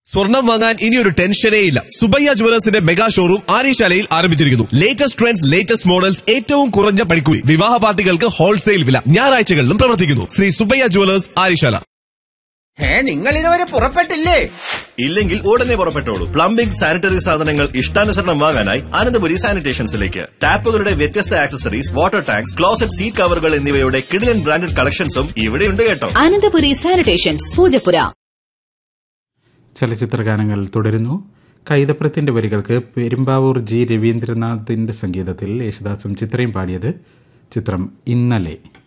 സ്വർണം വാങ്ങാൻ ഇനി ഒരു ടെൻഷനേ ഇല്ല സുബയ്യ ജുവലേഴ്സിന്റെ മെഗാ ഷോറൂം ആര്യശാലയിൽ ആരംഭിച്ചിരിക്കുന്നു ലേറ്റസ്റ്റ് ട്രെൻഡ്സ് ലേറ്റസ്റ്റ് മോഡൽസ് ഏറ്റവും കുറഞ്ഞ പണിക്കൂലി വിവാഹ പാർട്ടികൾക്ക് ഹോൾസെയിൽ വില ഞായറാഴ്ചകളിലും പ്രവർത്തിക്കുന്നു ശ്രീ സുബയ്യ ജുവലേഴ്സ് ആര്യശാല ഏ നിങ്ങൾ ഇതുവരെ പുറപ്പെട്ടില്ലേ ഇല്ലെങ്കിൽ ഉടനെ പുറപ്പെട്ടോളൂ പ്ലംബിംഗ് സാനിറ്ററി സാധനങ്ങൾ ഇഷ്ടാനുസരണം വാങ്ങാനായി അനന്തപുരി സാനിറ്റേഷൻസിലേക്ക് ടാപ്പുകളുടെ വ്യത്യസ്ത accessories water tanks closet seat കവറുകൾ എന്നിവയുടെ കിടിലൻ ബ്രാൻഡഡ് കളക്ഷൻസും ഇവിടെയുണ്ട് കേട്ടോ അനന്തപുരി സാനിറ്റേഷൻസ് പൂജപ്പുര ചലച്ചിത്ര ഗാനങ്ങൾ തുടരുന്നു കൈതപ്രത്തിന്റെ വരികൾക്ക് പെരുമ്പാവൂർ ജി രവീന്ദ്രനാഥിന്റെ സംഗീതത്തിൽ യേശുദാസും ചിത്രയും പാടിയത് ചിത്രം ഇന്നലെ